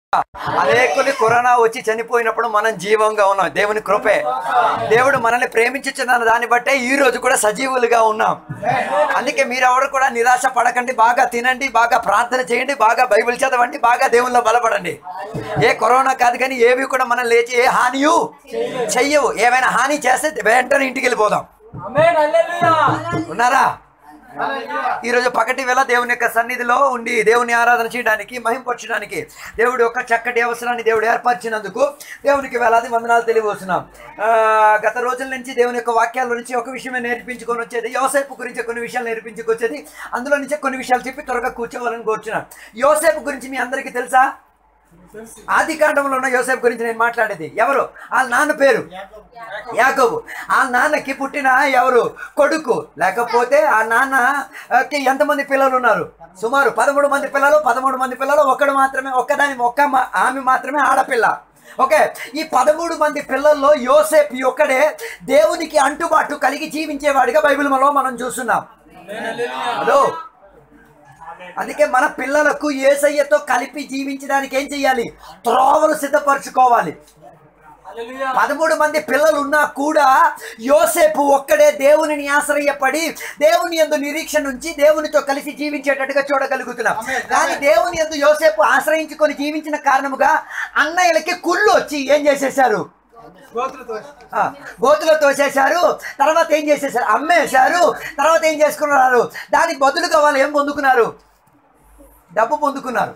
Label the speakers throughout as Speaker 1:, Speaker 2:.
Speaker 1: అనేకుని corona వచ్చి చనిపోయినప్పుడు మనం జీవంగా ఉన్నాం దేవుని కృపే దేవుడు మనల్ని ప్రేమించుచున్న దాన్ని బట్టే ఈ రోజు కూడా సజీవులుగా ఉన్నాం అందుకే మీరు ఎవరు కూడా నిరాశ పడకండి బాగా తినండి బాగా ప్రార్థన చేయండి బాగా బైబిల్ చదవండి బాగా దేవుల్లో బలపడండి ఏ కరోనా కాదు కానీ ఏవి కూడా మనం లేచి ఏ హానియు చెయ్యవు ఏమైనా హాని చేస్తే వెంటనే ఇంటికి వెళ్ళిపోదాం ఉన్నారా ఈరోజు పకటి వేళ దేవుని యొక్క సన్నిధిలో ఉండి దేవుని ఆరాధన చేయడానికి మహింపరచడానికి దేవుడి యొక్క చక్కటి అవసరాన్ని దేవుడు ఏర్పరిచినందుకు దేవునికి వేలాది వందనాలు తెలియవస్తున్నాం ఆ, గత రోజుల నుంచి దేవుని యొక్క వాక్యాల నుంచి ఒక విషయమే నేర్పించుకొని వచ్చేది యోసేపు గురించి కొన్ని విషయాలు నేర్పించుకొచ్చేది అందులో నుంచి కొన్ని విషయాలు చెప్పి త్వరగా కూర్చోవాలని కోరుచున్నాను యోసేపు గురించి మీ అందరికీ తెలుసా ఆది కాండంలో ఉన్న యోసేపు గురించి నేను మాట్లాడేది ఎవరు వాళ్ళ నాన్న పేరు యాకోబు ఆ నాన్నకి పుట్టిన ఎవరు కొడుకు లేకపోతే ఆ నాన్నకి ఎంతమంది పిల్లలు ఉన్నారు సుమారు పదమూడు మంది పిల్లలు పదమూడు మంది పిల్లలు ఒక్కడు మాత్రమే ఒక్కదాని ఒక్క మా- ఆమె మాత్రమే ఆడపిల్ల ఓకే ఈ పదమూడు మంది పిల్లల్లో యోసేపు ఒక్కడే దేవునికి అంటుబాటు కలిగి జీవించేవాడిగా బైబిల్లో మనం చూస్తున్నాం హలో అందుకే మన పిల్లలకు ఏసయ్యతో కలిపి జీవించడానికి ఏం చెయ్యాలి త్రోవలు సిద్ధపరచుకోవాలి పదమూడు మంది పిల్లలు ఉన్నా కూడా యోసేపు ఒక్కడే దేవునిని ఆశ్రయపడి దేవుని ఎందు నిరీక్షణ నుంచి దేవునితో కలిసి జీవించేటట్టుగా చూడగలుగుతున్నాం కానీ దేవుని ఎందు యోసేపు ఆశ్రయించుకొని జీవించిన కారణముగా అన్నయ్యలకి కుళ్ళు వచ్చి ఏం చేసేసారు ఆ, గోతులో తోసేశారు తర్వాత ఏం చేసేసారు అమ్మేశారు తర్వాత ఏం చేసుకున్నారు దానికి బదులుగా వాళ్ళు ఏం పొందుకున్నారు డబ్బు పొందుకున్నారు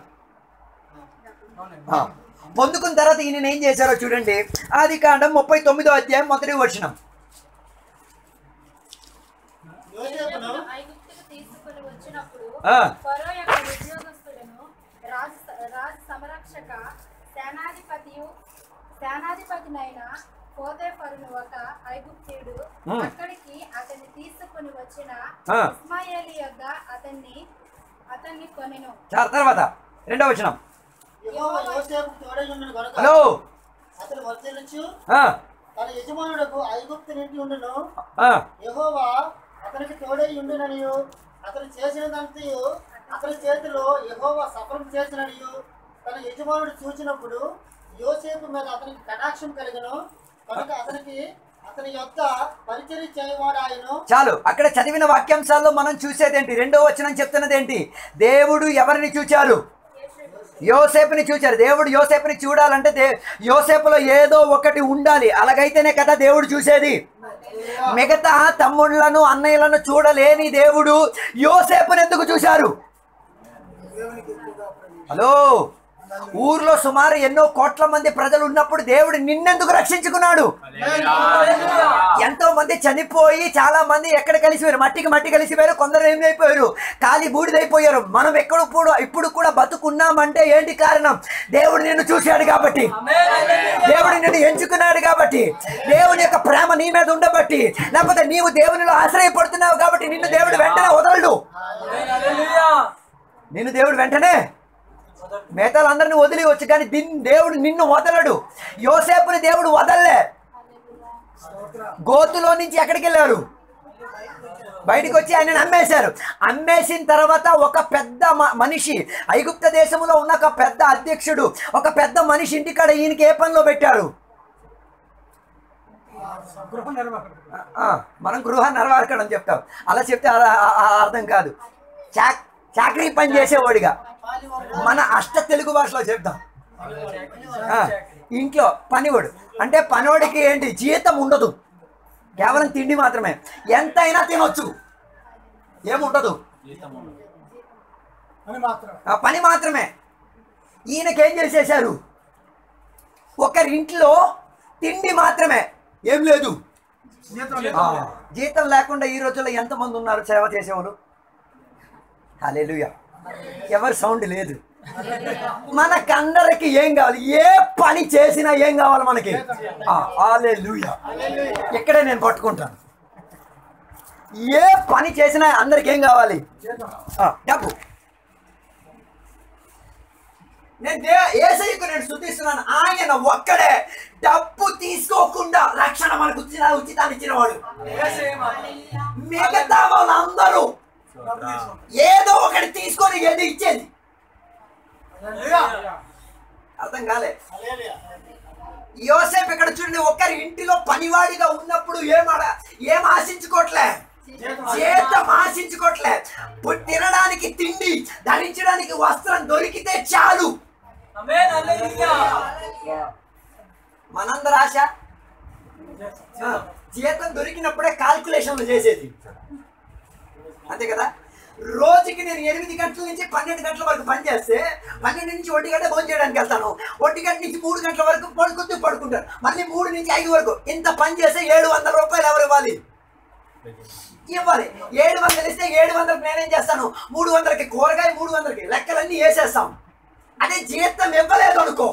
Speaker 1: ఆ, పొందుకున్న తర్వాత ఈయన ఏం చేశారో చూడండి ఆది కాండం ముప్పై తొమ్మిదో అధ్యాయం మొదటి వచ్చిన
Speaker 2: యోసేపును
Speaker 3: ఐగుప్తుకు తీసుకుని వచ్చినప్పుడు
Speaker 1: ఆ.
Speaker 3: ఫరో యొక్క ఉద్యోగస్తులను రాజు రాజు సంరక్షక సేనాధిపతియు సేనాధిపతినైన పోతేఫరును ఒక ఐగుప్తీయుడు
Speaker 1: ఆ.
Speaker 3: అక్కడికి అతన్ని తీసుకుని వచ్చిన
Speaker 1: ఆ.
Speaker 3: ఇస్మాయేలి యొద్ద అతన్ని అతన్ని కొనెను
Speaker 1: చాలు తర్వాత రెండో వచనం
Speaker 2: యెహోవా యోసేపుకు తోడై ఉండను గనుక
Speaker 1: హలో
Speaker 2: అతను వర్తిల్లుచు
Speaker 1: ఆ,
Speaker 2: తన యజమానుడకు ఐగుప్తు నుండి ఉండును
Speaker 1: ఆ,
Speaker 2: యెహోవా అతనికి తోడై ఉండుననియు అతను చేసినదంతయు అతని చేతిలో యెహోవా సఫలం చేసిననియు తన యజమానుడు చూచినప్పుడు యోసేపు మీద అతనికి కటాక్షం కలిగను కనుక అతనికి అతని యొక్క పరిచర్య చేయవాడు ఆయను
Speaker 1: చాలు అక్కడ చదివిన వాక్యాంశాల్లో మనం చూసేదేంటి రెండో వచనం చెప్తున్నది ఏంటి దేవుడు ఎవరిని చూచారు యోసేపుని చూచారు దేవుడు యోసేపుని చూడాలంటే దే యోసేపులో ఏదో ఒకటి ఉండాలి అలాగైతేనే కదా దేవుడు చూసేది మిగతా తమ్ముళ్ళను అన్నయ్యలను చూడలేని దేవుడు యోసేపుని ఎందుకు చూశారు హలో ఊర్లో సుమారు ఎన్నో కోట్ల మంది ప్రజలు ఉన్నప్పుడు దేవుడు నిన్నెందుకు రక్షించుకున్నాడు ఎంతో మంది చనిపోయి చాలా మంది ఎక్కడ కలిసిపోయారు మట్టికి మట్టి కలిసిపోయారు కొందరు ఏమైపోయారు ఖాళీ బూడిదైపోయారు మనం ఎక్కడ ఇప్పుడు ఇప్పుడు కూడా బతుకున్నామంటే ఏంటి కారణం దేవుడు నిన్ను చూశాడు కాబట్టి దేవుడు నిన్ను ఎంచుకున్నాడు కాబట్టి దేవుని యొక్క ప్రేమ నీ మీద ఉండబట్టి లేకపోతే నీవు దేవునిలో ఆశ్రయపడుతున్నావు కాబట్టి నిన్ను దేవుడు వెంటనే వదలడు నిన్ను దేవుడు వెంటనే మిగతాలందరిని వదిలి వచ్చు కానీ దీన్ని దేవుడు నిన్ను వదలడు యోసేపుని దేవుడు వదలలే గోతులో నుంచి ఎక్కడికి వెళ్ళారు బయటికి వచ్చి ఆయనను అమ్మేశారు అమ్మేసిన తర్వాత ఒక పెద్ద మ- మనిషి ఐగుప్త దేశంలో ఉన్న ఒక పెద్ద అధ్యక్షుడు ఒక పెద్ద మనిషి ఇంటికాడ ఈయనకి ఏ పనిలో పెట్టారు ఆ, మనం గృహ నిర్వాహకుడు అని చెప్తాం అలా చెప్తే అలా- ఆ- ఆ అర్థం కాదు చాక్ చాకరీ పని చేసేవాడిగా మన అష్ట తెలుగు భాషలో చెప్తాం ఆ, ఇంట్లో పనివాడు అంటే పనివాడికి ఏంటి జీతం ఉండదు కేవలం తిండి మాత్రమే ఎంతైనా తినొచ్చు ఏముండదు ఆ, పని మాత్రమే ఈయనకేం చేసేశారు ఒకరింట్లో తిండి మాత్రమే ఏం లేదు ఆ, జీతం లేకుండా ఈ రోజుల్లో ఎంతమంది ఉన్నారు సేవ చేసేవాళ్ళు హల్లెలూయా ఎవరి సౌండ్ లేదు మనకందరికి ఏం కావాలి ఏ పని చేసినా ఏం కావాలి మనకి హల్లెలూయా ఇక్కడే నేను పట్టుకుంటాను ఏ పని చేసినా అందరికి ఏం కావాలి ఆ, డబ్బు నేను దే- ఏసయ్యకు నేను శుద్ధిస్తున్నాను ఆయన ఒక్కడే డబ్బు తీసుకోకుండా రక్షణ మనకు ఉచిత ఉచితాన్ని ఇచ్చినవాడు మిగతా వాళ్ళందరూ ఏదో ఒకటి తీసుకొని ఏదో ఇచ్చేది అర్థం కాలే
Speaker 2: హల్లెలూయా.
Speaker 1: యోసేపు ఇక్కడ చూడండి ఒకరి ఇంటిలో పనివాడిగా ఉన్నప్పుడు ఏం అడ- ఏం ఆశించుకోవట్లే జీతం ఆశించుకోవట్లే పు- తినడానికి తిండి ధరించడానికి వస్త్రం దొరికితే చాలు మనందరి ఆశ ఆ, జీతం దొరికినప్పుడే కాల్కులేషన్లు చేసేది అంతే కదా రోజుకి నేను ఎనిమిది గంటల నుంచి పన్నెండు గంటల వరకు పని చేస్తే పన్నెండు నుంచి ఒంటి గంట భోజనం చేయడానికి వెళ్తాను ఒంటి గంట నుంచి మూడు గంటల వరకు పడుకుంటూ పడుకుంటాను మళ్ళీ మూడు నుంచి ఐదు వరకు ఇంత పని చేస్తే ఏడు వందల రూపాయలు ఎవరు ఇవ్వాలి ఇవ్వాలి ఏడు వందలు ఇస్తే ఏడు వందలకు నేనేం చేస్తాను మూడు వందలకి కూరగాయ మూడు వందలకి లెక్కలన్నీ వేసేస్తాం అదే జీతం ఇవ్వలేదు అనుకో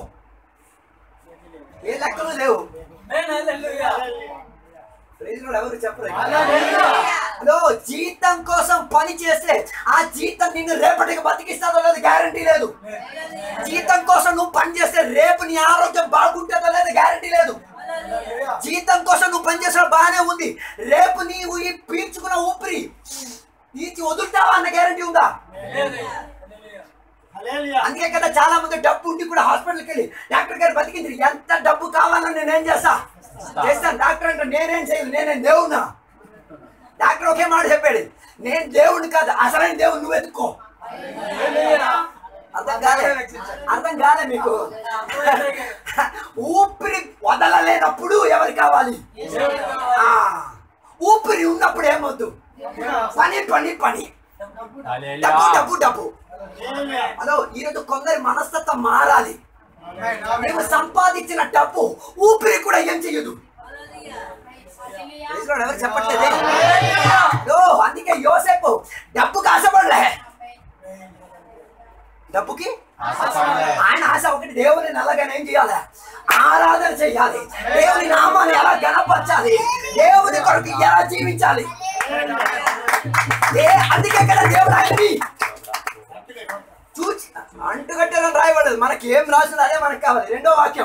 Speaker 1: ఏ లెక్కలు లేవు ప్రైజ్ లార్డ్ ఎవరు చెప్పలేదు హలో జీతం కోసం పని చేస్తే ఆ జీతం నిన్ను రేపటికి బతికిస్తుందో లేదు గ్యారంటీ లేదు జీతం కోసం నువ్వు పని చేస్తే రేపు నీ ఆరోగ్యం బాగుంటుందో లేదు గ్యారంటీ లేదు జీతం కోసం నువ్వు పని చేసిన బాగానే ఉంది రేపు నీవు ఈ పీల్చుకున్న ఊపిరి పీల్చి వదులుతావా అన్న గ్యారంటీ ఉందా
Speaker 2: హల్లెలూయా.
Speaker 1: అందుకే కదా చాలా మంది డబ్బు ఉండి కూడా హాస్పిటల్కి వెళ్ళి డాక్టర్ గారు బతికింది ఎంత డబ్బు కావాలని నేనేం చేస్తా చేస్తాను డాక్టర్ అంటే నేనేం చేయను నేనేం దేవున్నా డాక్టర్ ఒకే మాట చెప్పాడు నేను దేవుడిని కాదు అసలైన దేవుడు నువ్వు ఎత్తుకో అర్థం కాలే అర్థం కాలే మీకు ఊపిరి వదలలేనప్పుడు ఎవరు కావాలి ఆ, ఊపిరి ఉన్నప్పుడు ఏమొద్దు పని పని పని డబ్బు డబ్బు డబ్బు
Speaker 2: హల్లెలూయా.
Speaker 1: హలో ఈరోజు కొందరి మనస్తత్వం మారాలి మేము సంపాదించిన డబ్బు ఊపిరి కూడా ఏం చెయ్యదు ప్రైజ్ లార్డ్, ఎవరు చెప్పట్లేదే ఓ, అందుకే యోసేపు డబ్బుకి ఆశపడలే డబ్బుకి ఆయన ఆశ ఒకటి దేవుని నల్లగానే ఏం చేయాలి ఆరాధన చేయాలి దేవుని నామాన్ని ఎలా గణపరచాలి దేవుని కొరకు ఎలా జీవించాలి ఏ అందుకే కదా దేవుడు ఆయనని చూచి అంటుకట్టాలని రాయబడదు మనకి ఏం రాసిందో అదే మనకు కావాలి రెండో వాక్యం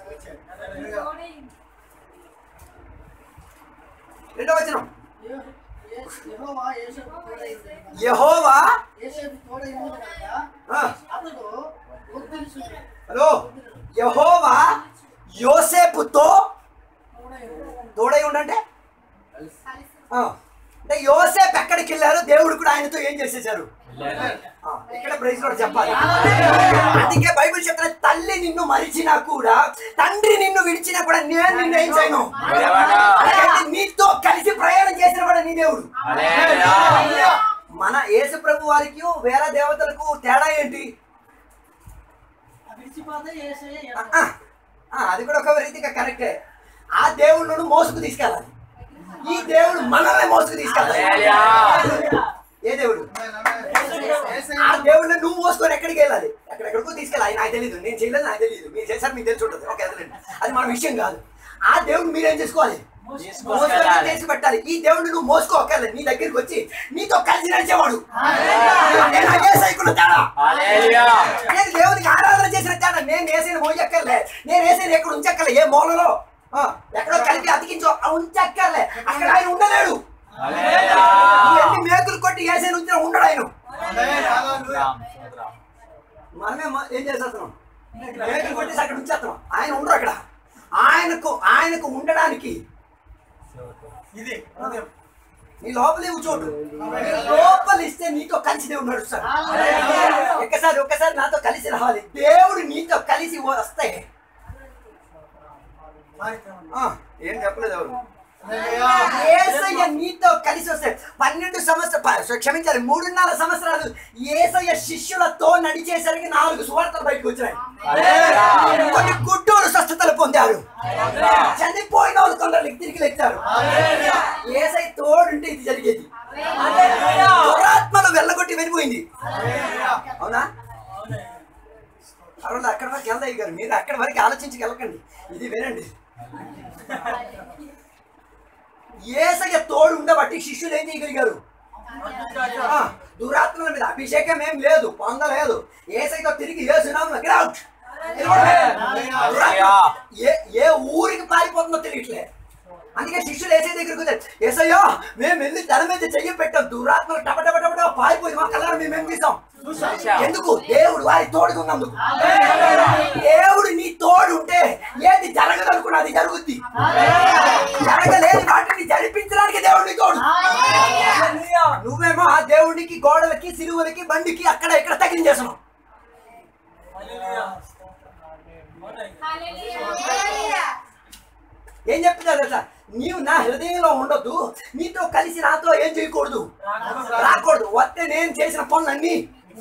Speaker 1: రెండో వచనం
Speaker 2: యెహో- యెహోవా యేసేపు తోడైంది.
Speaker 1: యహోవా
Speaker 2: యేసేపు తోడైంది కనుక
Speaker 1: ఆ,
Speaker 2: అతడు ఉద్దేశించుడు.
Speaker 1: హలో యహోవా యోసేపుతో తోడై ఉండంటే ఆ, అంటే యోసేపు ఎక్కడికి వెళ్ళారు దేవుడు కూడా ఆయనతో ఏం చేసేసారు ఆ, ఇక్కడ ప్రైజ్ కూడా చెప్పాలి అందుకే బైబిల్ చెప్తున్న తల్లి నిన్ను మరిచినా కూడా తండ్రి నిన్ను విడిచినా కూడా నేను నిన్ను ఏం చేయను అలాగైతే నీతో కలిసి ప్రయాణం చేసిన కూడా నీ దేవుడు మన యేసు ప్రభు వారికి వేరే దేవతలకు తేడా ఏంటి
Speaker 2: విడిచిపోతే యేసయ్య
Speaker 1: ఆ, ఆ, ఆ, అది కూడా ఒక రీతిగా కరెక్టే ఆ దేవుడు మోసుకు తీసుకెళ్ళాలి ఈ దేవుడు మనల్ని మోసుకు తీసుకెళ్ళాలి ఏ దేవుడు ఆ దేవుడిని నువ్వు మోసుకొని ఎక్కడికి వెళ్ళాలి ఎక్కడెక్కడికో తీసుకెళ్ళాలి నాకు తెలియదు నేను చేయలేదు నాకు తెలియదు మీరు చేశారు మీకు తెలిసి ఉంటుంది ఓకే అదేనండి అది మన విషయం కాదు ఆ దేవుడు మీరేం చేసుకోవాలి మోసుకొని చేసి పెట్టాలి ఈ దేవుడిని నువ్వు మోసుకోకర్లేదు నీ దగ్గరికి వచ్చి నీతో కలిసి నడిచేవాడు అదే నా యేసయ్యకున్న తేడా నేను దేవునికి ఆరాధన చేసిన తేడా నేను వేసిన మోయక్కర్లే నేను వేసిన ఎక్కడ ఉంచక్కర్లే ఏ మూలలో ఆ, ఎక్కడో కలిపి అతికించు ఆ ఉంచక్కర్లే అక్కడ ఆయన ఉండలేడు నువ్వు ఎన్ని మేకులు కొట్టి వేసిన ఉంచిన ఉండడు ఆయన మనమే మ- ఏం చేసేస్తున్నాం మేకులు కొట్టేసి అక్కడ ఉంచేస్తున్నాం ఆయన ఉండరు అక్కడ ఆయనకు ఆయనకు ఉండడానికి
Speaker 2: ఇది హృదయం.
Speaker 1: నీ లోపలే చోటు నీ లోపల ఇస్తే నీతో కలిసి దేవుడు నడుస్తాడు ఒక్కసారి ఒక్కసారి నాతో కలిసి రావాలి దేవుడు నీతో కలిసి వస్తే ఆ, ఏం చెప్పలేదు ఎవరు ఏసయ్య నీతో కలిసి వస్తే పన్నెండు సంవత్సరాలు ప- క్షమించాలి మూడున్నర సంవత్సరాలు ఏసయ్య శిష్యులతో నడిచేసరికి నాలుగు సువార్తలు బయటకు వచ్చినాయి కొన్ని గుడ్డోలు స్వస్థతలు పొందారు చనిపోయిన వాళ్ళు కొందరు తిరిగి లేచారు ఏసై తోడుంటే ఇది జరిగేది దురాత్మను వెళ్ళగొట్టి వెళ్ళిపోయింది అవునా అరవై అక్కడ వరకు వెళ్దాయి గారు మీరు అక్కడ వరకు ఆలోచించి వెళ్ళకండి ఇది వినండి ఏసయ్య తోడు ఉండబట్టి శిష్యులు ఏం చేయగలిగారు ఆ, దురాత్మల మీద అభిషేకం ఏం లేదు పొందలేదు ఏసైతో తిరిగి ఏసునామం get out. ఏ ఏ ఊరికి పారిపోతుందో తెలియట్లే అందుకే శిష్యులు ఏసై దగ్గరికి వచ్చారు ఏసయ్యో మేము వెళ్ళి తన మీద చెయ్యి పెట్టాం దురాత్మలు టప టప టప టప పారిపోయి మా కళ్ళ మేము ఏం చేసాం ఎందుకు దేవుడు వారి తోడుగా ఉన్నందుకు దేవుడు జరగలేని వాటిని జరిపించడానికి దేవుడిని తోడు నువ్వేమో ఆ దేవుడికి గోడలకి సిలువలకి బండికి అక్కడ ఇక్కడ తగిలించేస్తున్నావు ఏం చెప్తున్నారు అట్లా నీవు నా హృదయంలో ఉండొద్దు నీతో కలిసి నాతో ఏం చేయకూడదు రాకూడదు వస్తే నేను చేసిన పనులన్నీ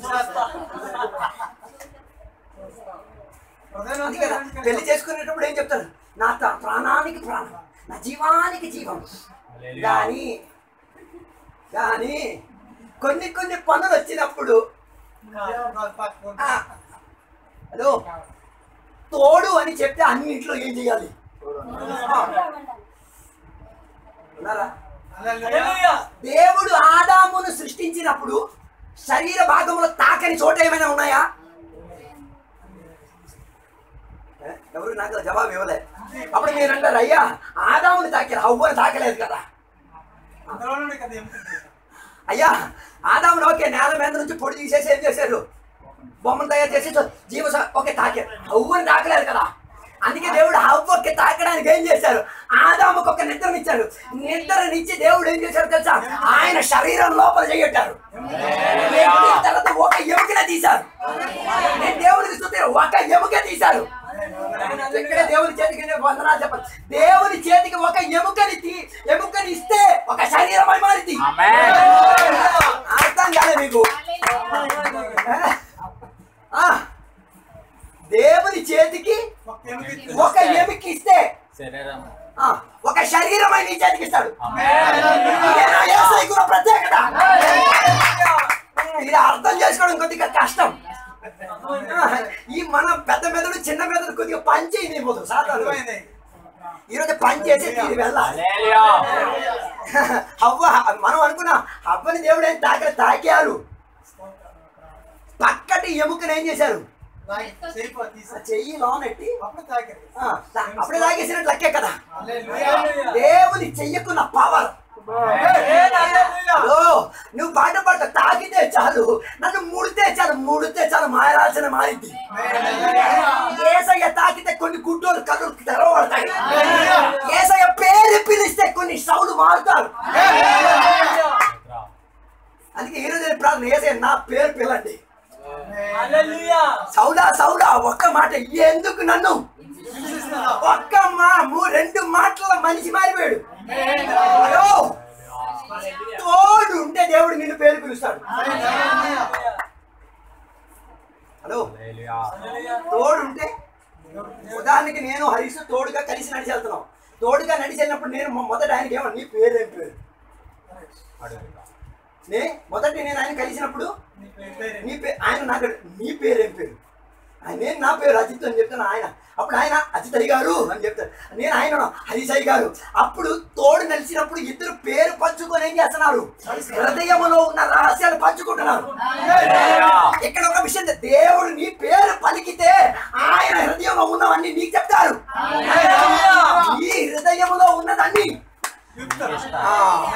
Speaker 1: అందుకే కదా, పెళ్లి చేసుకునేటప్పుడు ఏం చెప్తారు నా త- ప్రాణానికి ప్రాణం నా జీవానికి జీవం కానీ కానీ కొన్ని కొన్ని పనులు వచ్చినప్పుడు ఆ, హలో తోడు అని చెప్తే అన్నింట్లో ఏం చేయాలి ఉన్నారా? దేవుడు ఆదామును సృష్టించినప్పుడు శరీర భాగంలో తాకని చోట ఏమైనా ఉన్నాయా ఏ? ఎవరు నాకు జవాబు ఇవ్వలే అప్పుడు మీరు అంటారు అయ్యా ఆదాముని తాకారు అవ్వని తాకలేదు కదా అయ్యా ఆదామును ఓకే నేల మీద నుంచి పొడి తీసేసి ఏం చేశారు బొమ్మను తయారు చేసి జీవ ఓకే తాకారు అవ్వని తాకలేదు కదా అందుకే దేవుడు హవ్వకి తాకడానికి ఏం చేశారు ఆదాముకు ఒక నిద్రనిచ్చారు నిద్రనిచ్చి దేవుడు ఏం చేశారు తెలుసా ఆయన శరీరం లోపల చేయట్టారు తర్వాత ఒక ఎముకనే తీశారు నేను దేవుడికి చూస్తే ఒక ఎముక తీశారు ఇక్కడే దేవుని చేతికి నేను వందనాలు చెప్పాలి దేవుని చేతికి ఒక ఎముకని తీ- ఎముకని ఇస్తే ఒక శరీరమై మారింది అర్థం కాలే మీకు ఆ, దేవుని చేతికి ఒక ఎముక ఇస్తే
Speaker 4: శరీరం
Speaker 1: ఆ, ఒక శరీరమై నీ చేతికి ఇస్తాడు ఇదేనా యేసయ్య కూడా ప్రత్యేకత ఇది అర్థం చేసుకోవడం కొద్దిగా కష్టం ఆ, ఈ మన పెద్ద మెదడు చిన్న మెదడు కొద్దిగా పంచి ఇది పోదు సాధారణ ఈరోజు పని చేసి ఇది వెళ్ళాలి
Speaker 4: హల్లెలూయా
Speaker 1: అవ్వ మనం అనుకున్నాం అవ్వని దేవుడు ఏం తాక తాకారు పక్కటి ఎముకను ఏం చేశారు ఆ చెయ్యి లోనెట్టి ఆ, తా- అప్పుడే తాగేసినట్టు లెక్కే కదా దేవుని చెయ్యకున్న పవర్ నువ్వు పాట పాట తాకితే చాలు నన్ను ముడితే చాలు ముడితే చాలు మాయరాల్సిన మారింది ఏసయ్య తాకితే కొన్ని గుడ్డోలు కళ్ళు తెరవబడతాయి ఏసయ్య పేరు పిలిస్తే కొన్ని సౌలు మారుతారు అందుకే ఈ రోజు నేను ప్రార్థన ఏసయ్య నా పేరు పిలండి సౌలా సౌలా ఒక్క మాట ఎందుకు నన్ను ఒక్క మా మూ- రెండు మాటల మనిషి మారిపోయాడు హలో తోడు ఉంటే దేవుడు నిన్ను పేరు పిలుస్తాడు హలో
Speaker 4: హల్లెలూయా
Speaker 1: తోడు ఉంటే ఉదాహరణకి నేను హరీష్ తోడుగా కలిసి నడిచి వెళ్తున్నాం తోడుగా నడిచి వెళ్ళినప్పుడు నేను మొ- మొదట ఆయనకి ఏమో నీ పేరు ఏం పేరు
Speaker 4: అడుగుతా
Speaker 1: నే మొదటి నేను ఆయన కలిసినప్పుడు నీ పేరు ఆయన నాకు నీ పేరు ఏం పేరు ఆయన నేను నా పేరు అజిత్ అని చెప్తాను ఆయన అప్పుడు ఆయన అజిత్ అయ్య గారు అని చెప్తారు నేను ఆయన హరీష్ అయ్య గారు అప్పుడు తోడు నలిచినప్పుడు ఇద్దరు పేరు పంచుకొని ఏం చేస్తున్నారు హృదయములో ఉన్న రహస్యాలు పంచుకుంటున్నారు ఇక్కడ ఒక విషయం ఉంది. దేవుడు నీ పేరు పలికితే ఆయన హృదయంలో ఉన్నవన్నీ నీకు చెప్తారు నీ హృదయములో ఉన్నదన్నీ ఆ.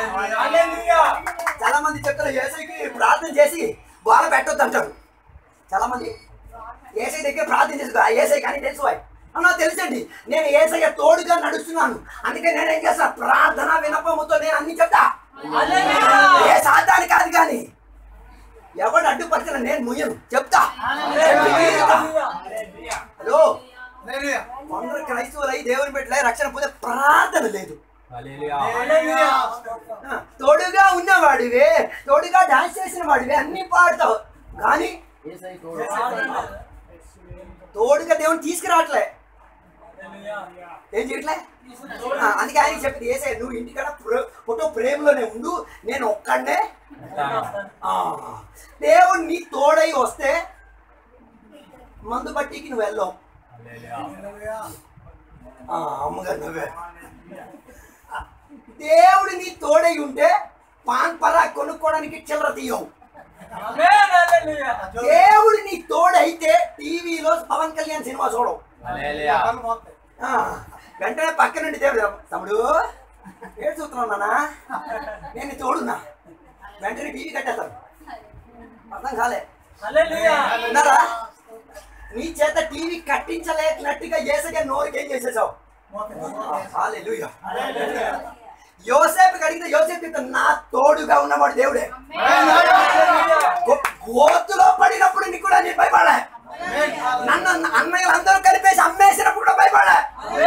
Speaker 1: చాలా మంది చెప్తారు ఏసైకి ప్రార్థన చేసి గోల పెట్టొద్దు అంటారు చాలా మంది ఏసై దగ్గర ప్రార్థన చేసుకో ఆ ఏసై కానీ తెలుసు వాయ్. అన్నా తెలుసండి నేను ఏసయ్య తోడుగా నడుస్తున్నాను అందుకే నేను ఏం చేస్తా ప్రార్థన వినపముతో నేను అన్ని చెప్తా ఏ సాధారణ కాదు కానీ ఎవడు అడ్డుపరిచిన నేను ముయ్యను చెప్తా చెప్పి తీరుతా. హలో కొందరు క్రైస్తవులై దేవుని పెట్టలే రక్షణ పొందే ప్రార్థన లేదు
Speaker 4: హల్లెలూయా
Speaker 1: ఆ, తోడుగా ఉన్నవాడివే తోడుగా డాన్స్ చేసిన వాడివే అన్ని పాడతావు కానీ తోడుగా దేవుని తీసుకురావట్లే ఏం చేయట్లే ఆ, అందుకే ఆయన చెప్పింది ఏసే నువ్వు ఇంటికాడ ప్ర- ఫోటో ప్రేమలోనే ఉండు నేను ఒక్కడనే ఆ, దేవుడు నీ తోడై వస్తే మందు బట్టికి నువ్వు వెళ్ళావు
Speaker 4: హల్లెలూయా
Speaker 1: ఆ, అమ్మగారు నువ్వే దేవుడు నీ తోడై ఉంటే పాన్ పరా కొనుక్కోవడానికి చిల్లర తీయవు దేవుడు నీ తోడైతే టీవీలో పవన్ కళ్యాణ్ సినిమా చూడవు
Speaker 4: హల్లెలూయా
Speaker 1: ఆ, వెంటనే పక్క నుండి దేవుడు తమ్ముడు ఏడు చూస్తున్నావు నాన్న నేను నీ తోడున్నా వెంటనే టీవీ కట్టేస్తాను అర్థం కాలే విన్నారా నీ చేత టీవీ కట్టించలేనట్టుగా ఏసగా నోరుకి ఏం చేసేసావు హల్లెలూయా యోసేపు అడిగితే యోసేపు చెప్తాడు, నా తోడుగా ఉన్నవాడు దేవుడే గో- గోతులో పడినప్పుడు నీకు కూడా నేను భయపడలే నన్ను అన్నయ్య అందరూ కలిపేసి అమ్మేసినప్పుడు కూడా భయపడలే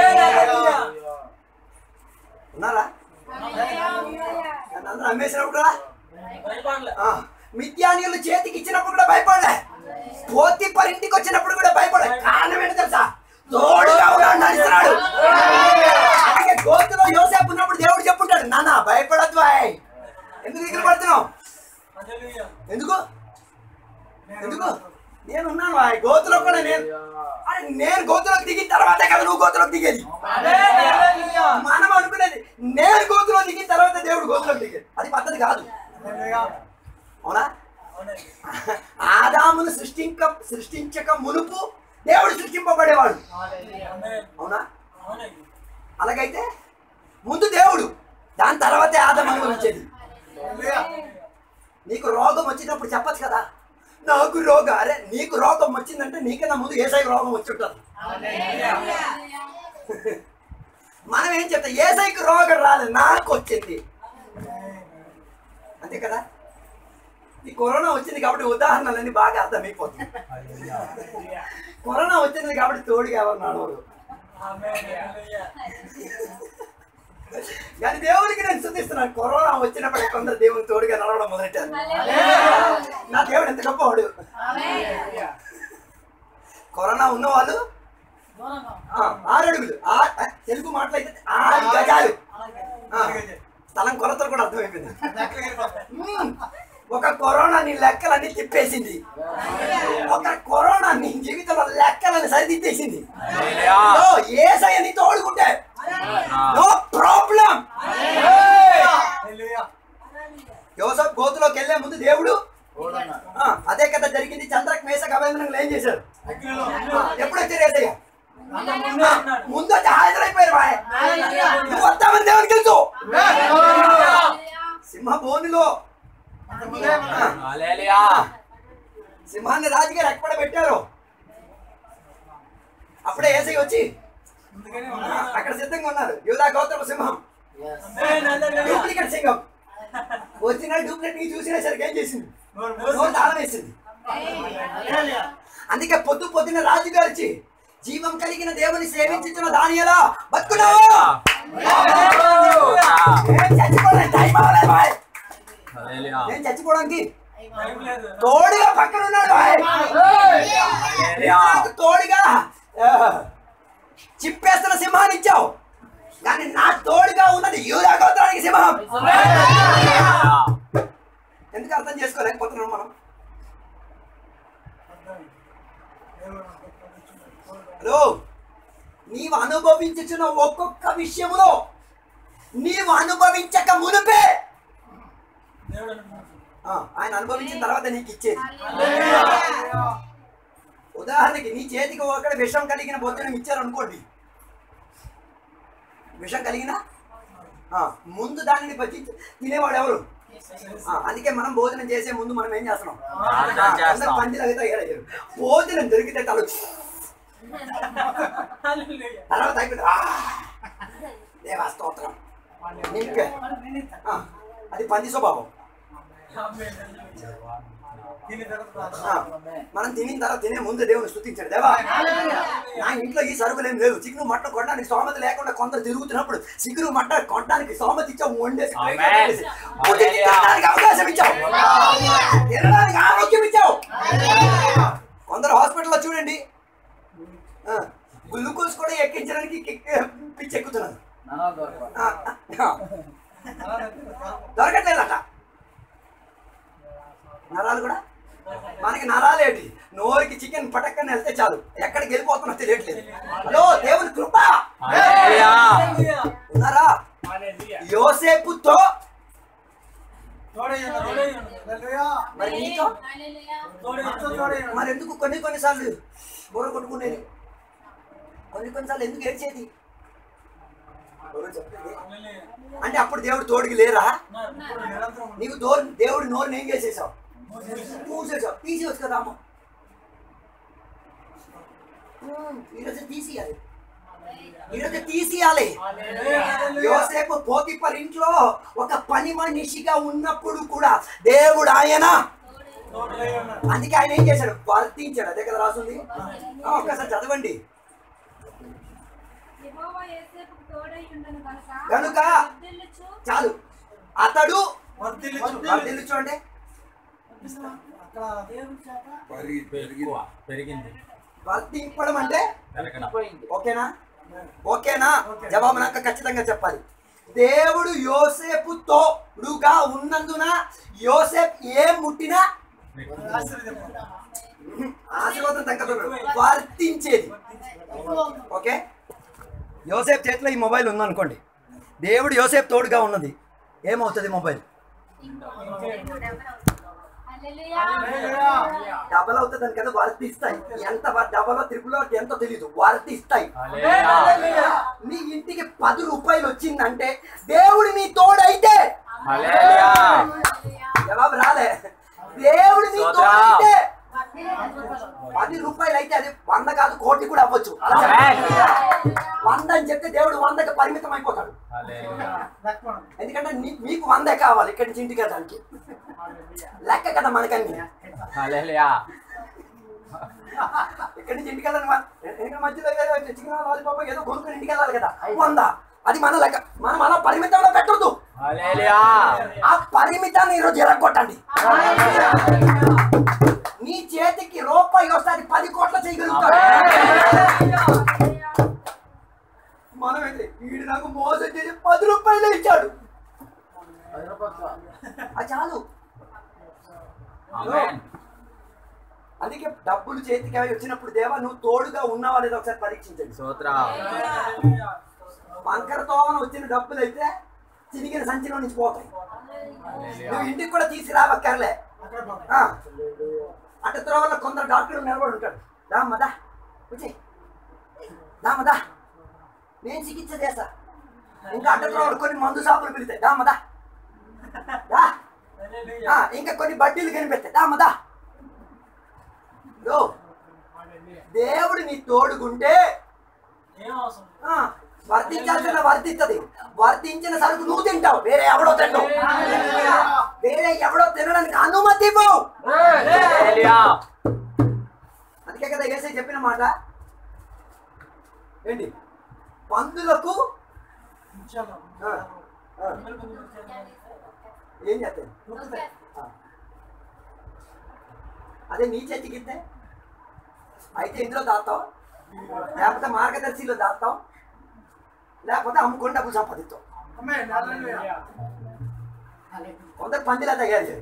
Speaker 1: ఉన్నారా నన్ను అందరూ అమ్మేసినప్పుడు కూడా ఆ, మిథ్యానీయులు చేతికి ఇచ్చినప్పుడు కూడా భయపడలే పోతి ఇంటికి వచ్చినప్పుడు కూడా భయపడలే కారణం ఏంటి తెలుసా తోడుగా ఉన్నాడు నడుస్తున్నాడు అలాగే గోతులో యోసేపు ఉన్నప్పుడు దేవుడు చెప్పుంటాడు నాన్న భయపడద్దు బాయ్ ఎందుకు ఇక్కడ పడుతున్నావు ఎందుకు ఎందుకు నేను ఉన్నాను బాయ్ గోతులో కూడా నేను అరే నేను గోతులోకి దిగిన తర్వాతే కదా నువ్వు గోతులోకి దిగేది మనం అనుకునేది నేను గోతులో దిగిన తర్వాత దేవుడు గోతులోకి దిగేది అది పద్ధతి కాదు అవునా ఆదామును సృష్టింక సృష్టించక మునుపు దేవుడు సృష్టింపబడేవాడు అవునా అలాగైతే ముందు దేవుడు దాని తర్వాతే ఆదాం అనుభవించేది నీకు రోగం వచ్చినప్పుడు చెప్పచ్చు కదా నాకు రోగం అరే నీకు రోగం వచ్చిందంటే నీకన్నా ముందు ఏసై రోగం వచ్చి ఉంటుంది మనం ఏం చెప్తాం ఏసైకి రోగం రాలేదు నాకు వచ్చింది అంతే కదా ఈ కరోనా వచ్చింది కాబట్టి ఉదాహరణలన్నీ బాగా అర్థమైపోతుంది కరోనా వచ్చింది కాబట్టి తోడుగా ఎవరు నడవరు కానీ దేవుడికి నేను శుద్ధిస్తున్నాను కరోనా వచ్చినప్పుడు కొందరు దేవుని తోడుగా నడవడం మొదలెట్టారు నా దేవుడు ఎంత గొప్పవాడు కరోనా ఉన్నవాళ్ళు ఆ, ఆరు అడుగులు ఆ- ఆ, తెలుగు మాటలైతే ఆరు గజాలు ఆ, స్థలం కొలతలు కూడా అర్థమైపోయింది మ్మ్. ఒక కరోనా నీ లెక్కలన్నీ తిప్పేసింది ఒక కరోనా నీ జీవితంలో లెక్కలని సరిదిద్దేసింది ఓ, ఏసయ్య నీ తోడుకుంటే నో ప్రాబ్లం యోసఫ్ గోతులోకి వెళ్లే ముందు దేవుడు ఆ, అదే కదా జరిగింది చంద్రక్ మేసక్ అభినందనలు ఏం చేశారు ఆ, ఎప్పుడు వచ్చారు ఏసయ్య ముందు వచ్చి హాజరైపోయారు బాయ్ నువ్వు వస్తామని దేవునికి తెలుసు సింహ బోనిలో
Speaker 4: హల్లెలూయా
Speaker 1: సింహాన్ని రాజుగారు ఎక్కడ పెట్టారు అప్పుడే ఏసై వచ్చి ఆ, అక్కడ సిద్ధంగా ఉన్నారు యూదా గౌతమ సింహం డూప్లికేట్ సింహం వచ్చిన డూప్లికేట్ ని చూసినా సరికి ఏం చేసింది నోరు తాళం వేసింది అందుకే పొద్దు పొద్దున రాజుగారు వచ్చి జీవం కలిగిన దేవుని సేవించుతున్న దానియలా బతుకున్నావు నేను చచ్చిపోవడానికి టైం అవ్వలేదు బాయ్.
Speaker 4: హల్లెలూయా
Speaker 1: నేను చచ్చిపోవడానికి తోడుగా పక్కన ఉన్నాడు బాయ్.
Speaker 4: హల్లెలూయా
Speaker 1: నాకు తోడుగా ఆ, చిప్పేస్తున్న సింహాన్ని ఇచ్చావు కానీ నా తోడుగా ఉన్నది యూదా గోత్రానికి సింహం ఎందుకు అర్థం చేసుకోలేకపోతున్నాం మనం హలో నీవు అనుభవించుచున్న ఒక్కొక్క విషయములో నీవు అనుభవించక మునుపే ఆ, ఆయన అనుభవించిన తర్వాత నీకు ఇచ్చేది ఉదాహరణకి నీ చేతికి ఒకటి విషం కలిగిన భోజనం ఇచ్చారు అనుకోండి విషం కలిగిన ఆ, ముందు దానిని భజించి తినేవాడు ఎవరు ఆ, అందుకే మనం భోజనం చేసే ముందు మనం ఏం చేస్తున్నాం
Speaker 4: ప్రార్థన
Speaker 1: ఆ,
Speaker 4: చేస్తాం.
Speaker 1: అందరూ పందిలు అయితే తయారయ్యారు భోజనం దొరికితే తల తర్వాత అయిపోయింది ఆ, దేవా స్తోత్రం నింపే. ఆ, అది పంది స్వభావం ఆ, మనం తినిన తర్వాత తినే ముందు దేవుని స్థుతించాడు దేవా నా ఇంట్లో ఈ సరుకులు ఏం లేవు చికెను మట్టను కొనడానికి స్తోమత లేకుండా కొందరు తిరుగుతున్నప్పుడు చికెను మట్ట కొనడానికి స్తోమత ఇచ్చావు వండేసి ప్లేట్లో
Speaker 4: ఆమేన్.
Speaker 1: పెట్టేసి, పూర్తి తినడానికి అవకాశం ఇచ్చావు తినడానికి ఆరోగ్యం ఇచ్చావు కొందరు హాస్పిటల్లో చూడండి ఆ, గ్లూకోజ్ కూడా ఎక్కించడానికి కిక్- పిచ్చి ఎక్కుతున్నారు ఆ, ఆ, దొరకట్లేదట నరాలు కూడా మనకి నరాలు ఏంటి నోరుకి చికెన్ పటక్కని వెళ్తే చాలు ఎక్కడికి వెళ్ళిపోతున్నా తెలియట్లేదు హలో దేవుని కృప
Speaker 4: హల్లెలూయా
Speaker 1: ఉన్నారా యోసేపుతో మరి నీతో మరి ఎందుకు కొన్ని కొన్నిసార్లు బుర్ర కొట్టుకునేది కొన్ని కొన్నిసార్లు ఎందుకు ఏడ్చేది ఎవరో చెప్పండి. అంటే అప్పుడు దేవుడు తోడికి లేరా నీకు దోరు దేవుడు నోరు ఏం చేసేసావు మూసేసావు తీసేవచ్చు కదా అమ్మ ఉమ్, ఈరోజు తీసేయాలి ఈరోజు తీసియాలి యోసేపు పోతిపర్ ఇంట్లో ఒక పని మనిషిగా ఉన్నప్పుడు కూడా దేవుడు ఆయన అందుకే ఆయన ఏం చేశాడు వర్తించాడు అదే కదా రాసుంది ఆ, ఒక్కసారి చదవండి
Speaker 3: యెహోవా యోసేపుకు తోడై ఉండెను గనుక
Speaker 1: గనుక
Speaker 3: వర్ధిల్లుచు
Speaker 1: చాలు అతడు
Speaker 2: వర్ధిల్లుచు.
Speaker 1: వర్ధిల్లుచు అంటే
Speaker 2: అక్కడ దేవుని చేత
Speaker 4: ఎక్కువ పెరిగింది
Speaker 1: వర్తింపడం అంటే
Speaker 4: పెరగడం
Speaker 1: ఓకేనా ఓకేనా జవాబు నాకు ఖచ్చితంగా చెప్పాలి దేవుడు యోసేపు తోడుగా ఉన్నందున యోసేపు ఏం ముట్టినా ఆశీర్వాదం తగ్గదు వర్తించేది ఓకే యోసేపు చేతిలో ఈ మొబైల్ ఉందనుకోండి దేవుడు యోసేపు తోడుగా ఉన్నది ఏమవుతుంది మొబైల్
Speaker 3: హల్లెలూయా
Speaker 1: డబల్ అవుతుంది అని కదా వర్తిస్తాయి ఎంత డబల్ త్రిపుల్ ఎంతో తెలియదు వర్తిస్తాయి
Speaker 4: హల్లెలూయా
Speaker 1: నీ ఇంటికి పది రూపాయలు వచ్చిందంటే దేవుడు నీ తోడైతే
Speaker 4: హల్లెలూయా
Speaker 1: జవాబు రాలే దేవుడు నీ
Speaker 4: స్తోత్రం.
Speaker 1: తోడైతే పది రూపాయలు అయితే అది వంద కాదు కోటి కూడా అవ్వచ్చు అలా చెప్పండి. వంద అని చెప్తే దేవుడు వందకి పరిమితం అయిపోతాడు
Speaker 4: హల్లెలూయా
Speaker 2: లక్ష్మణుడు.
Speaker 1: ఎందుకంటే నీ- మీకు వందే కావాలి ఇక్కడి నుంచి ఇంటికి వెళ్ళడానికి లెక్క కదా మనకన్నీ
Speaker 4: హల్లెలూయా
Speaker 1: ఇక్కడి నుంచి ఇంటికి వెళ్ళాలి మా- ఇంకా మధ్యలో ఏదో చికెన్ లాలీపాప్ ఏదో కొనుక్కొని ఇంటికి వెళ్ళాలి కదా వంద అది మన లెక్క మనం అలా పరిమితంలో పెట్టొద్దు
Speaker 4: హల్లెలూయా
Speaker 1: ఆ పరిమితాన్ని ఈరోజు ఎరగొట్టండి నీ చేతికి రూపాయి వస్తే అది పది కోట్ల చేయగలుగుతాడు మనం అయితే వీడు నాకు మోసం చేసి పది రూపాయలు ఇచ్చాడు అది చాలు
Speaker 4: ఆమేన్
Speaker 1: అందుకే డబ్బులు చేతికి అవి వచ్చినప్పుడు దేవా నువ్వు తోడుగా ఉన్నావా లేదా ఒకసారి పరీక్షించండి
Speaker 4: స్తోత్ర
Speaker 1: వంకర తోమన వచ్చిన డబ్బులు అయితే చిరిగిన సంచిలో నుంచి పోతాయి నువ్వు ఇంటికి కూడా తీసుకురావక్కర్లే
Speaker 2: అక్కడ పోతాయి.
Speaker 1: ఆ. అటు త్రోవలో కొందరు డాక్టర్లు నిలబడి ఉంటాడు దామదా వచ్చి దామదా నేను చికిత్స చేస్తా ఇంకా అడ్డ త్రోవలు కొన్ని మందు షాపులు పిలుతాయి దామదా దా ఆ, ఇంకా కొన్ని బడ్డీలు కనిపెడతాయి దామదా ఇదో, దేవుడు నీ తోడుకుంటే ఆ, వర్తించాల్సిన వర్తిస్తుంది వర్తించిన సరుకు నువ్వు తింటావు వేరే ఎవడో తింటావు వేరే ఎవడో తినడానికి అనుమతి ఇవ్వవు
Speaker 4: హల్లెలూయా
Speaker 1: అందుకే కదా ఏసై చెప్పిన మాట ఏంటి పందులకు
Speaker 2: ఇన్షాల్లా.
Speaker 1: ఆ, ఆ, ఏం చేస్తాయి
Speaker 2: దొరుకుతాయి.
Speaker 1: ఆ. అదే నీ చేతికిస్తే అయితే ఇందులో దాస్తావు లేకపోతే మార్గదర్శిలో దాస్తావు లేకపోతే అమ్ముకొని డబ్బు సంపాదిస్తావు
Speaker 2: అమ్మాయి, హల్లెలూయా.
Speaker 1: కొందరు పందిలా తయారు చేయాలి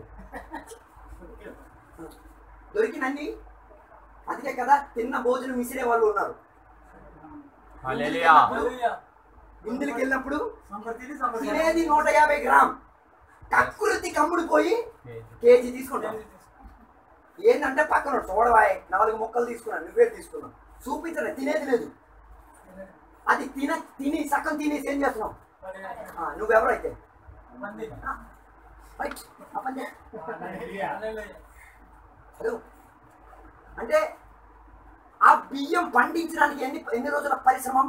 Speaker 1: దొరికినన్ని అందుకే కదా తిన్న భోజనం విసిరే వాళ్ళు ఉన్నారు
Speaker 4: హల్లెలూయా
Speaker 1: ఇందులోకి వెళ్ళినప్పుడు
Speaker 2: సంపద తిని సంపద
Speaker 1: తినేది నూట యాభై గ్రామ్ కక్కుర్తి కమ్ముడు పోయి కేజీ తీసుకుంటాం ఏంటంటే పక్కన చూడవాయ్ నాలుగు ముక్కలు తీసుకున్నాను నువ్వే తీసుకున్నావు చూపించలే తినేది లేదు అది తిన తిని సగం తినేసి ఏం చేస్తున్నావు ఆ, నువ్వెవరైతే
Speaker 2: మంది.
Speaker 1: ఆ, రైట్, ఆ పని చేయి.
Speaker 2: హల్లెలూయా.
Speaker 1: హలో అంటే ఆ బియ్యం పండించడానికి ఎన్ని ఎన్ని రోజుల పరిశ్రమం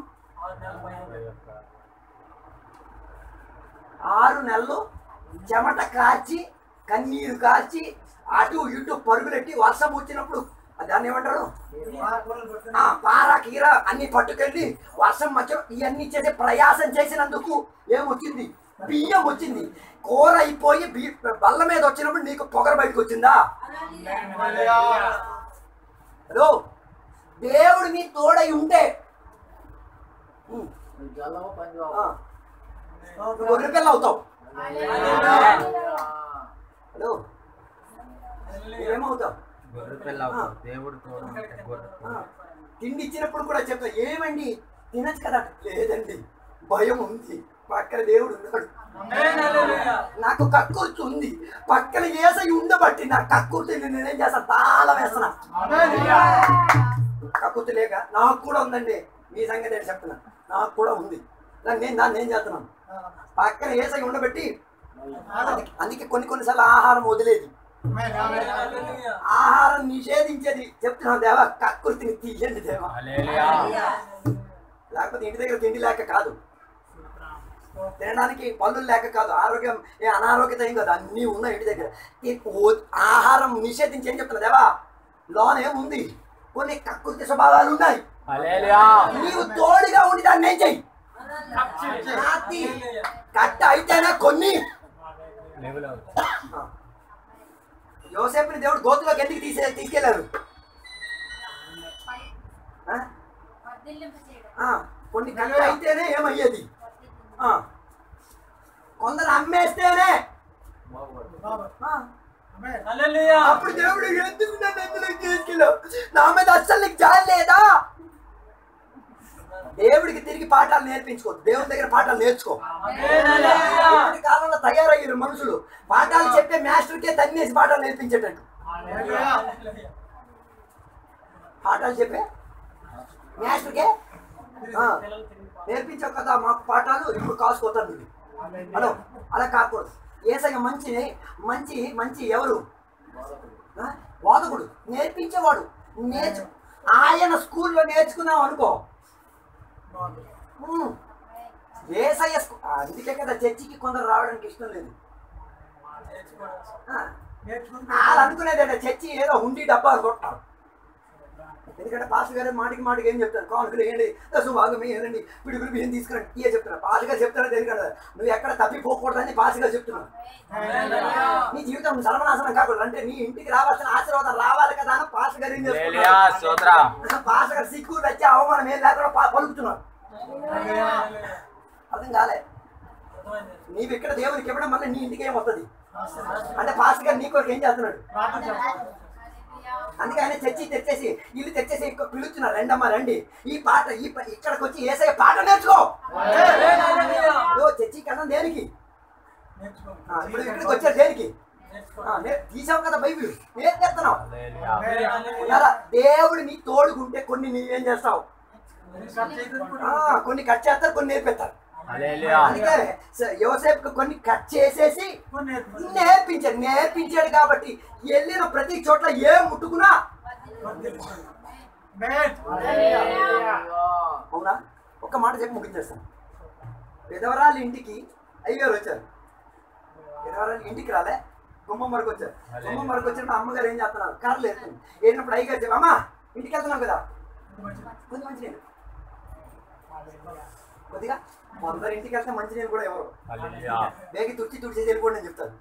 Speaker 1: ఆరు నెలలు చెమట కార్చి కన్నీరు కార్చి అటు ఇటు పరుగులెట్టి వర్షం వచ్చినప్పుడు దాన్ని ఏమంటారు
Speaker 2: ఆ కూరలు పట్టుకొని
Speaker 1: ఆ పార కీర అన్ని పట్టుకెళ్ళి వర్షం మధ్య ఇవన్నీ చేసే ప్రయాసం చేసినందుకు ఏమొచ్చింది బియ్యం వచ్చింది కూర అయిపోయి బి బల్ల మీద వచ్చినప్పుడు నీకు పొగర బయటకు వచ్చిందా
Speaker 2: హల్లెలూయా.
Speaker 1: హలో దేవుడు నీ తోడై ఉంటే ఉమ్, ఆ, నువ్వు గొర్రె పిల్ల అవుతావు హలో ఏమవుతావు
Speaker 4: గొర్రె పిల్ల అవుతావు. దేవుడు తోడు ఉంటే గొర్రె
Speaker 1: ఆ, తిండి ఇచ్చినప్పుడు కూడా చెప్తా ఏమండి తినచ్చు కదా లేదండి భయం ఉంది పక్కన దేవుడు ఉన్నాడు నాకు కక్కుర్తి ఉంది పక్కన ఏసై ఉండబట్టి నా కక్కుర్తి నేనేం చేస్తా తాళం వేస్తున్నా కక్కుర్తి లేక నాకు కూడా ఉందండి మీ సంగతి నేను చెప్తున్నా నాకు కూడా ఉంది దాన్ని నేను దాన్ని ఏం చేస్తున్నాను పక్కన ఏసై ఉండబెట్టి అందుకే- అందుకే కొన్ని కొన్నిసార్లు ఆహారం వదిలేది
Speaker 2: అమ్మాయి, హల్లెలూయా.
Speaker 1: ఆహారం నిషేధించేది చెప్తున్నా దేవా కక్కుర్తిని తీయండి దేవా
Speaker 4: హల్లెలూయా
Speaker 1: లేకపోతే ఇంటి దగ్గర తిండి లేక కాదు తినడానికి పళ్ళు లేక కాదు ఆరోగ్యం ఏ అనారోగ్యత ఏం కాదు అన్నీ ఉన్నాయి ఇంటి దగ్గర ఈ ఓ- ఆహారం నిషేధించి ఏం చెప్తున్నా దేవా లోన్ ఏముంది కొన్ని కక్కుర్తి స్వభావాలు ఉన్నాయి
Speaker 4: హల్లెలూయా
Speaker 1: నీవు తోడుగా ఉండి దాన్ని ఏం చెయ్యి నాతి కట్ట అయితేనే కొన్ని
Speaker 4: లెవెల్
Speaker 1: యోసేపుని దేవుడు గోతులోకి ఎందుకు తీసే తీసుకెళ్లారు ఆ?
Speaker 3: వర్ధిల్లింప చేయడం
Speaker 1: ఆ, కొన్ని కట్ట అయితేనే ఏమయ్యేది ఆ. కొందరు అమ్మేస్తేనే ఆ. అప్పుడు దేవుడు ఎందుకు నన్ను ఎందులో తీసుకెళ్ళావు నా మీద అస్సలు నీకు జాలి లేదా దేవుడికి తిరిగి పాఠాలు నేర్పించుకో దేవుడి దగ్గర పాఠాలు నేర్చుకో ఇప్పటి కాలంలో తయారయ్యారు మనుషులు పాఠాలు చెప్పే మాస్టర్కే తన్నేసి పాఠాలు నేర్పించేటట్టు పాఠాలు చెప్పే మాస్టర్కే ఆ, నేర్పించావు కదా మాకు పాఠాలు ఇప్పుడు కాసుకోతాను ఇది హలో అలా కాకూడదు ఏసయ్య మంచి మంచి మంచి ఎవరు ఆ? బోధకుడు నేర్పించేవాడు నేర్చు ఆయన స్కూల్లో నేర్చుకున్నావు అనుకో ఉమ్. ఏసయ్య స్కూ- అందుకే కదా చర్చికి కొందరు రావడానికి ఇష్టం లేదు ఆ. వాళ్ళు అనుకునేది చర్చి ఏదో హుండీ డబ్బా కొట్టారు ఎందుకంటే పాస్ గారు మాటికి మాటికి ఏం చెప్తారు కానుకలు వేయండి సుభాగం వేయండి పిడుగులు బియ్యం తీసుకురండి ఇవే చెప్తున్నారు పాస్ గారు చెప్తారో తెలియదు నువ్వు ఎక్కడ తప్పిపోకూడదని పాస్ గారు చెప్తున్నావు నీ జీవితం సర్వనాశనం కాకూడదు అంటే నీ ఇంటికి రావాల్సిన ఆశీర్వాదం రావాలి కదా అని పాస్ గారు ఏం
Speaker 4: హల్లెలూయా
Speaker 1: చేస్తున్నారు
Speaker 4: స్తోత్రం
Speaker 1: పాస్ గారు సిగ్గు వచ్చే అవమానం ఏం లేకుండా పా- పలుకుతున్నారు అర్థం కాలే నీవు ఇక్కడ దేవునికి ఇవ్వడం వల్ల నీ ఇంటికి ఏం వస్తుంది అంటే పాస్ గారు నీ కొరకు ఏం చేస్తున్నాడు అందుకే ఆయన చర్చి తెచ్చేసి ఇల్లు తెచ్చేసి ఇక్కడ పిలుస్తున్నారు రెండమ్మా రండి ఈ పాట ఈ ప- ఇక్కడికి వచ్చి ఏసే పాట నేర్చుకో ఓ చర్చి కన్నా దేనికి ఆ, ఇప్పుడు ఇక్కడికి వచ్చారు దేనికి ఆ, నే- తీసావు కదా బైబిల్ ఏం చెప్తున్నావు
Speaker 4: హల్లెలూయా
Speaker 1: ఉన్నారా? దేవుడు నీ తోడుకుంటే కొన్ని నీవేం చేస్తావు ఆ, కొన్ని కట్ చేస్తారు కొన్ని నేర్పిస్తారు
Speaker 4: హల్లెలూయా
Speaker 1: అందుకే స- యోసేపుకు కొన్ని కట్ చేసేసి నేర్పించాడు నేర్పించాడు కాబట్టి వెళ్ళిన ప్రతి చోట్ల ఏం ముట్టుకున్నా అవునా ఒక్క మాట చెప్పి ముగించేస్తాను పెదవరాళ్ళ ఇంటికి అయ్యగారు వచ్చారు పెదవరాళ్ళ ఇంటికి రాలే గుమ్మం వరకు వచ్చారు గుమ్మం వరకు వచ్చినప్పుడు అమ్మగారు ఏం చేస్తున్నారు కర్రలు వేస్తుంది వెళ్ళినప్పుడు అయ్యగారు చెప్పి అమ్మా ఇంటికి వెళ్తున్నాం కదా కొద్ది మంచినీళ్ళు కొద్దిగా కొందరు ఇంటికి వెళ్తే మంచినీళ్ళు కూడా ఎవరు
Speaker 4: హల్లెలూయా
Speaker 1: బేగి తుడిచి తుడిచేసి వెళ్ళిపోండి అని చెప్తారు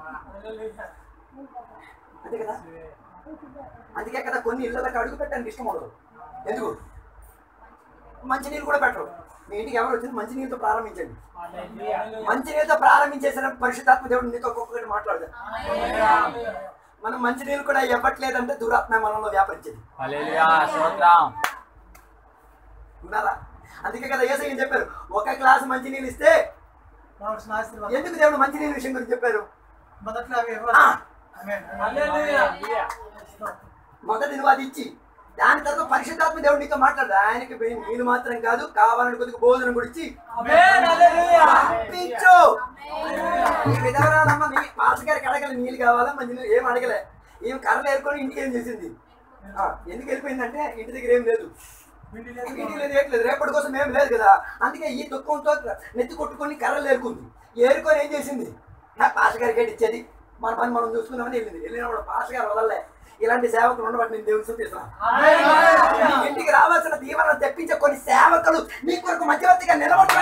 Speaker 1: అంతే కదా అందుకే కదా కొన్ని ఇళ్ళకి అడుగు పెట్టడానికి ఇష్టం ఉండదు ఎందుకు మంచినీళ్ళు కూడా పెట్టరు మీ ఇంటికి ఎవరు వచ్చింది మంచినీళ్ళతో ప్రారంభించండి మంచినీళ్ళతో ప్రారంభించేసిన పరిశుద్ధాత్మ దేవుడు నీతో ఒక్కొక్కటి మాట్లాడతాడు మనం మంచినీళ్ళు కూడా ఇవ్వట్లేదంటే దురాత్మ మనలో వ్యాపరించేది
Speaker 4: హల్లెలూయా స్తోత్రం
Speaker 1: ఉన్నారా అందుకే కదా ఏసై ఏం చెప్పారు ఒక గ్లాసు మంచినీళ్ళు ఇస్తే ఎందుకు దేవుడు మంచినీళ్ళ విషయం గురించి చెప్పారు
Speaker 2: మొదట్లో అవి
Speaker 1: ఆ,
Speaker 2: ఇవ్వాలి
Speaker 1: మొదటి నువ్వు అది ఇచ్చి దాని తర్వాత పరిశుద్ధాత్మ దేవుడు నీతో మాట్లాడు ఆయనకి వే- నీళ్ళు మాత్రం కాదు కావాలని కొద్దిగా భోజనం కూడా ఇచ్చి పంపించు ఈ విధవరాలమ్మ నీ పాస్ గారికి అడగలే నీళ్ళు కావాలా మంచి నీళ్ళు ఏం అడగలే ఏం కర్రలు ఏరుకొని ఇంటికి ఏం చేసింది ఆ, ఎందుకు వెళ్ళిపోయిందంటే ఇంటి దగ్గర ఏం లేదు ఇంటికి లేదు ఏం లేదు రేపటి కోసం ఏం లేదు కదా అందుకే ఈ దుఃఖంతో నెత్తి కొట్టుకొని కర్రలు ఏరుకుంది ఏరుకొని ఏం చేసింది నా పాస్ గారికి ఏంటి ఇచ్చేది మన పని మనం చూసుకుందామని వెళ్ళింది వెళ్ళినప్పుడు పాస్ గారు వదలలే ఇలాంటి సేవకులు ఉండబట్టి నేను దేవుని చూపిస్తున్నాను నీ ఇంటికి రావాల్సిన దీవెన తెప్పించే కొన్ని సేవకులు నీ కొరకు మధ్యవర్తిగా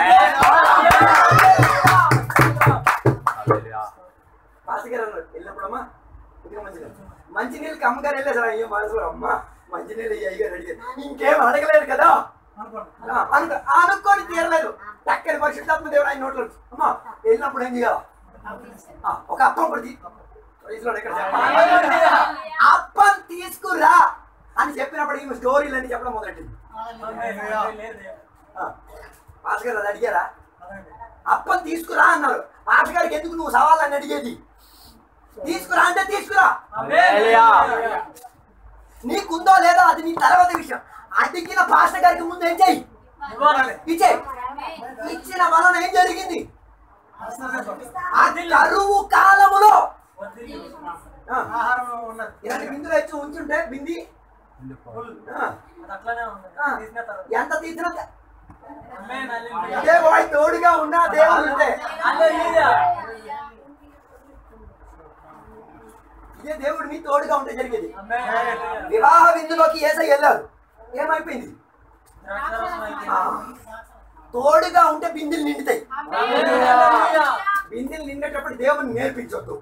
Speaker 4: హల్లెలూయా
Speaker 1: పాసగారు అన్నాడు వెళ్ళినప్పుడమ్మా కొద్దిగా మంచినీళ్ళు మంచినీళ్ళకి అమ్మగారు వెళ్ళేసారు అయ్యో మనసులో అమ్మ మంచినీళ్ళు ఈ అయ్యగారు అడిగారు ఇంకేం అడగలేదు కదా ఆ, అనుకో అనుకొని తీరలేదు చక్కని పరిశుద్ధాత్మ దేవుడు ఆయన నోట్లో అమ్మా వెళ్ళినప్పుడు ఏం చేయాలి ఆ, ఒక అప్పం కూడా తీ- ప్రైజ్ లార్డ్ ఇక్కడ చెప్పాలి. అప్పం తీసుకురా అని చెప్పినప్పుడు ఈమె స్టోరీలు అని చెప్పడం మొదలెట్టింది ఆ, పాస్ గారు అది అడిగారా అప్పం తీసుకురా అన్నారు పాస్ గారికి ఎందుకు నువ్వు సవాళ్ళని అడిగేది తీసుకురా అంటే తీసుకురా
Speaker 4: హల్లెలూయా
Speaker 1: నీకుందో లేదో అది నీ తర్వాత విషయం అడిగిన పాస్టర్ గారికి ముందు ఏం చెయ్యి ఇచ్చే ఇచ్చిన వలన ఏం జరిగింది ఆ కరువు కాలములో ఆ,
Speaker 2: ఆహారం ఉన్నది
Speaker 1: ఇలాంటి బిందులు వచ్చి ఉంచుంటే బింది
Speaker 4: ఎందుకు
Speaker 1: ఆ,
Speaker 2: అది అట్లానే ఉంది
Speaker 1: ఆ,
Speaker 2: తీసిన తర్వాత
Speaker 1: ఎంత తీసినా ఇదే వాడి తోడుగా ఉన్నా దేవుడు ఉంటే ఇదే దేవుడు మీ తోడుగా ఉంటే జరిగేది వివాహ విందులోకి ఏసై వెళ్ళారు ఏమైపోయింది ఆ, తోడుగా ఉంటే బిందెలు నిండుతాయి బిందెలు నిండేటప్పుడు దేవుని నేర్పించొద్దు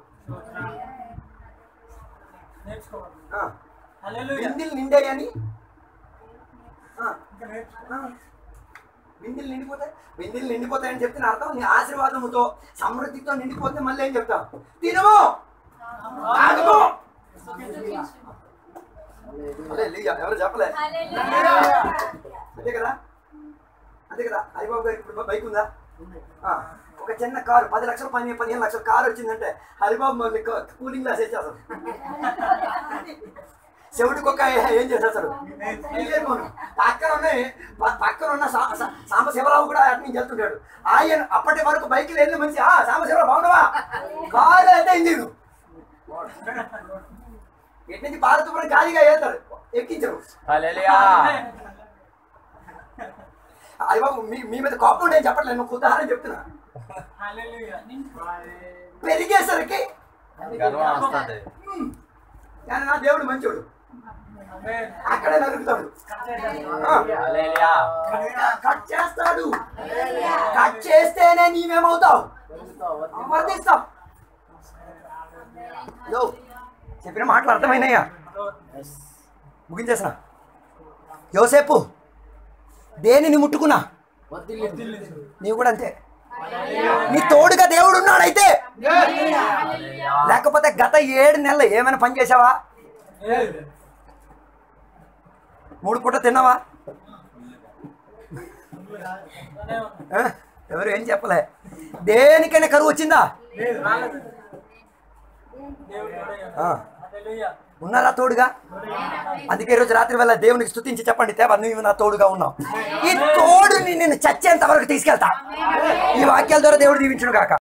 Speaker 1: ఆ, బిందెలు నిండాయని ఆ, ఆ, బిందెలు నిండిపోతాయి బిందెలు నిండిపోతాయని చెప్తే నా అర్థం నీ ఆశీర్వాదముతో సమృద్ధితో నిండిపోతే మళ్ళీ ఏం చెప్తాం తినము తాగుము హల్లెలూయా. ఎవరు చెప్పలే అంతే కదా అంతే కదా హరిబాబు గారికి ఇప్పుడు బైక్ ఉందా ఆ, ఒక చిన్న కారు పది లక్షలు పది పదిహేను లక్షల కారు వచ్చిందంటే హరిబాబు మళ్ళీ క- కూలింగ్ గ్లాస్ వేసేస్తాడు చెవుడికి ఒక ఏం చేసేస్తాడు ఇయ్యను. పక్కన ఉన్నాయి ప- పక్కన ఉన్న సా- సా- సాంబశివరావు కూడా అటు నుంచి వెళ్తుంటాడు ఆయన అప్పటి వరకు బైక్లు వెళ్ళి మంచి ఆ సాంబశివరావు బాగున్నావా కారు అయితే ఇంజిన్ ఎటు నుంచి భారతపురం ఖాళీగా వెళ్తాడు ఎక్కించరు
Speaker 4: హల్లెలూయా
Speaker 1: హరిబాబు మీ మీ మీద కోపం నేను చెప్పట్లేదు నువ్వు ఉదాహరణ చెప్తున్నా పెరిగేసరికి
Speaker 4: గర్వం వస్తుంది
Speaker 1: కానీ నా దేవుడు మంచోడు అక్కడే నరుకుతాడు ఆ,
Speaker 4: హల్లెలూయా
Speaker 1: కట్ చేస్తాడు కట్ చేస్తేనే నీవేమవుతావు వర్ధిస్తావు యో, చెప్పిన మాటలు అర్థమైనాయా ముగించేసిన యోసేపు దేనిని ముట్టుకున్నా నీవు కూడా అంతే నీ తోడుగా దేవుడు ఉన్నాడైతే లేకపోతే గత ఏడు నెలలు ఏమైనా పని చేసావా మూడు పూట తిన్నావా ఆ? ఎవరు ఏం చెప్పలే దేనికైనా కరువు వచ్చిందా ఆ. ఉన్నారా తోడుగా అందుకే ఈరోజు రాత్రి వేళ దేవునికి స్తుతించి చెప్పండి తేవా నువ్వు నా తోడుగా ఉన్నావు ఈ తోడుని నేను చచ్చేంత వరకు తీసుకెళ్తా ఈ వాక్యాల ద్వారా దేవుడు దీవించును కాక